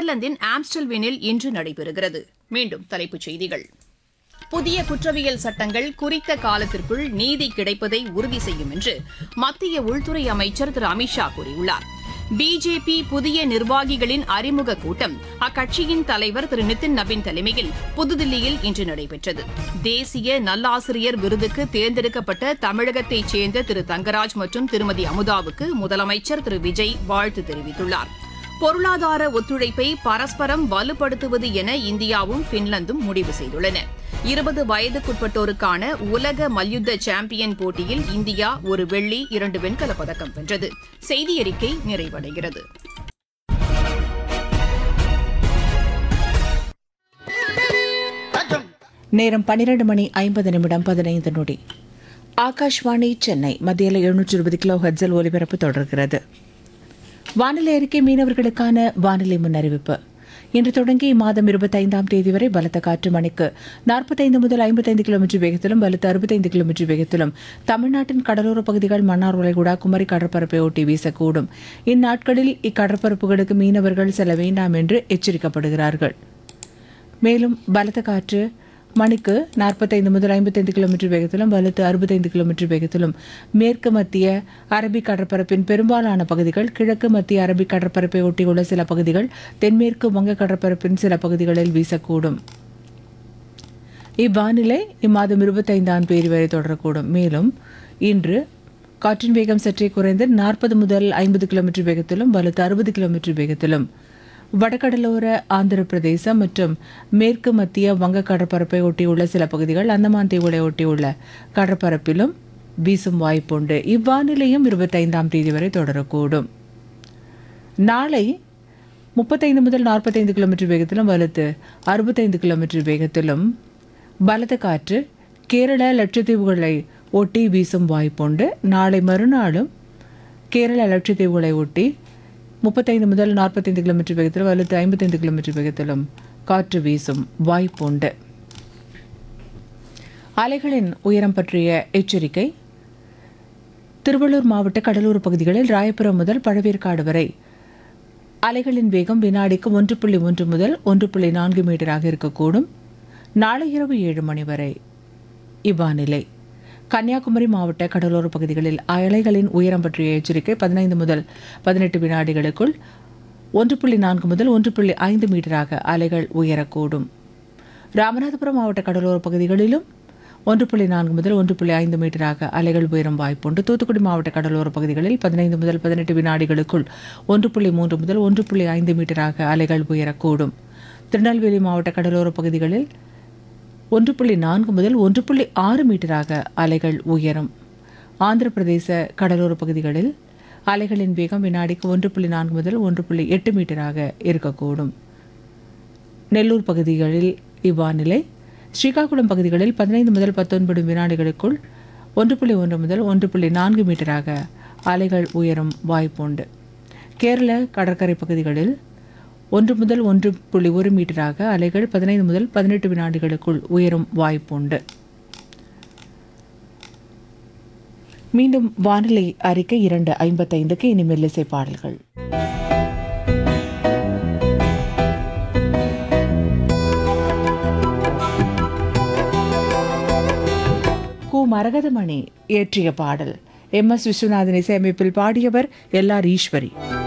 நெதர்லாந்தின் ஆம்ஸ்டல்வினில் இன்று நடைபெறுகிறது மீண்டும் தலைப்புச் செய்திகள் புதிய குற்றவியல் சட்டங்கள் குறித்த காலத்திற்குள் நீதி கிடைப்பதை உறுதி செய்யும் என்று மத்திய உள்துறை அமைச்சர் திரு அமித்ஷா கூறியுள்ளார் பிஜேபி புதிய நிர்வாகிகளின் அறிமுக கூட்டம் அக்கட்சியின் தலைவர் திரு நிதின் நபின் தலைமையில் புதுதில்லியில் இன்று நடைபெற்றது தேசிய நல்லாசிரியர் விருதுக்கு தேர்ந்தெடுக்கப்பட்ட தமிழகத்தைச் சேர்ந்த திரு தங்கராஜ் மற்றும் திருமதி அமுதாவுக்கு முதலமைச்சர் திரு விஜய் வாழ்த்து தெரிவித்துள்ளார் பொருளாதார ஒத்துழைப்பை பரஸ்பரம் வலுப்படுத்துவது என இந்தியாவும் பின்லாந்தும் முடிவு செய்துள்ளன இருபது வயதுக்குட்பட்டோருக்கான உலக மல்யுத்த சாம்பியன் போட்டியில் இந்தியா ஒரு வெள்ளி இரண்டு வெண்கலப் பதக்கம் வென்றது செய்தி அறிக்கை நிறைவடைகிறது நேரம் பன்னிரண்டு மணி ஐம்பது நிமிடம் பதினைந்து நொடி ஆகாஷ்வாணி சென்னை மத்தியில் எழுநூற்றி இருபது கிலோ ஹெட்ஸில் ஒலிபரப்பு தொடர்கிறது வானிலை அறிக்கை மீனவர்களுக்கான வானிலை முன்னறிவிப்பு இன்று தொடங்கி இம்மாதம் இருபத்தைந்தாம் தேதி வரை பலத்த காற்று மணிக்கு நாற்பத்தைந்து முதல் ஐம்பத்தைந்து கிலோமீட்டர் வேகத்திலும் பலத்த அறுபத்தைந்து கிலோமீட்டர் வேகத்திலும் தமிழ்நாட்டின் கடலோர பகுதிகள் மன்னார் வளைகுடா குமரி கடற்பரப்பை ஒட்டி வீசக்கூடும் இந்நாட்களில் இக்கடற்பரப்புகளுக்கு மீனவர்கள் செல்ல வேண்டாம் என்று எச்சரிக்கப்படுகிறார்கள் மேலும் பலத்த காற்று மணிக்கு நாற்பத்தைந்து முதல் ஐம்பத்தைந்து கிலோமீட்டர் வேகத்திலும் வலுத்து அறுபத்தைந்து கிலோமீட்டர் வேகத்திலும் மேற்கு மத்திய அரபிக் கடற்பரப்பின் பெரும்பாலான பகுதிகள் கிழக்கு மத்திய அரபிக் கடற்பரப்பை ஒட்டியுள்ள சில பகுதிகள் தென்மேற்கு வங்க கடற்பரப்பின் சில பகுதிகளில் வீசக்கூடும் இவ்வானிலை இம்மாதம் இருபத்தைந்தாம் தேதி வரை தொடரக்கூடும் மேலும் இன்று காற்றின் வேகம் சற்றே குறைந்து நாற்பது முதல் ஐம்பது கிலோமீட்டர் வேகத்திலும் வலுத்து அறுபது கிலோமீட்டர் வேகத்திலும் வடகடலோர ஆந்திர பிரதேசம் மற்றும் மேற்கு மத்திய வங்க கடற்பரப்பை ஒட்டியுள்ள சில பகுதிகள் அந்தமான் தீவுகளை ஒட்டியுள்ள கடற்பரப்பிலும் வீசும் வாய்ப்புண்டு இவ்வானிலையும் இருபத்தைந்தாம் தேதி வரை தொடரக்கூடும் நாளை முப்பத்தைந்து முதல் நாற்பத்தைந்து கிலோமீட்டர் வேகத்திலும் வலுத்து அறுபத்தைந்து கிலோமீட்டர் வேகத்திலும் பலத்த காற்று கேரள லட்சத்தீவுகளை ஒட்டி வீசும் வாய்ப்புண்டு நாளை மறுநாளும் கேரள லட்சத்தீவுகளை ஒட்டி முப்பத்தைந்து முதல் நாற்பத்தைந்து கிலோமீட்டர் வேகத்திலும் வலுத்து ஐம்பத்தைந்து கிலோமீட்டர் வேகத்திலும் காற்று வீசும் வாய்ப்புண்டு அலைகளின் உயரம் பற்றிய எச்சரிக்கை திருவள்ளூர் மாவட்ட கடலூர் பகுதிகளில் ராயபுரம் முதல் பழவேற்காடு வரை அலைகளின் வேகம் வினாடிக்கு ஒன்று புள்ளி ஒன்று முதல் ஒன்று புள்ளி நான்கு மீட்டராக இருக்கக்கூடும் நாளை இரவு ஏழு மணி வரை இவ்வானிலை கன்னியாகுமரி மாவட்ட கடலோர பகுதிகளில் அலைகளின் உயரம் பற்றிய எச்சரிக்கை பதினைந்து முதல் பதினெட்டு வினாடிகளுக்குள் ஒன்று புள்ளி நான்கு முதல் ஒன்று புள்ளி ஐந்து மீட்டராக அலைகள் உயரக்கூடும் ராமநாதபுரம் மாவட்ட கடலோர பகுதிகளிலும் ஒன்று புள்ளி நான்கு முதல் ஒன்று புள்ளி ஐந்து மீட்டராக அலைகள் உயரும் வாய்ப்புண்டு தூத்துக்குடி மாவட்ட கடலோர பகுதிகளில் பதினைந்து முதல் பதினெட்டு வினாடிகளுக்குள் ஒன்று புள்ளி மூன்று முதல் ஒன்று புள்ளி ஐந்து மீட்டராக அலைகள் உயரக்கூடும் திருநெல்வேலி மாவட்ட கடலோர பகுதிகளில் ஒன்று புள்ளி நான்கு முதல் ஒன்று புள்ளி ஆறு மீட்டராக அலைகள் உயரும் ஆந்திர பிரதேச கடலோர பகுதிகளில் அலைகளின் வேகம் வினாடிக்கு ஒன்று புள்ளி நான்கு முதல் ஒன்று புள்ளி எட்டு மீட்டராக இருக்கக்கூடும் நெல்லூர் பகுதிகளில் இவ்வானிலை ஸ்ரீகாகுளம் பகுதிகளில் பதினைந்து முதல் பத்தொன்பது வினாடிகளுக்குள் ஒன்று புள்ளி ஒன்று முதல் ஒன்று புள்ளி நான்கு மீட்டராக அலைகள் உயரும் வாய்ப்புண்டு கேரள கடற்கரை பகுதிகளில் ஒன்று முதல் ஒன்று புள்ளி ஒரு மீட்டராக அலைகள் பதினைந்து முதல் பதினெட்டு வினாடிகளுக்குள் உயரும் வாய்ப்புண்டு மீண்டும் வானிலை அறிக்கை இரண்டு ஐம்பத்தைந்துக்கு இனி மெல்லிசை பாடல்கள் கு மரகதமணி இயற்றிய பாடல் எம் எஸ் விஸ்வநாதன் இசையமைப்பில் பாடியவர் எல் ஆர் ஈஸ்வரி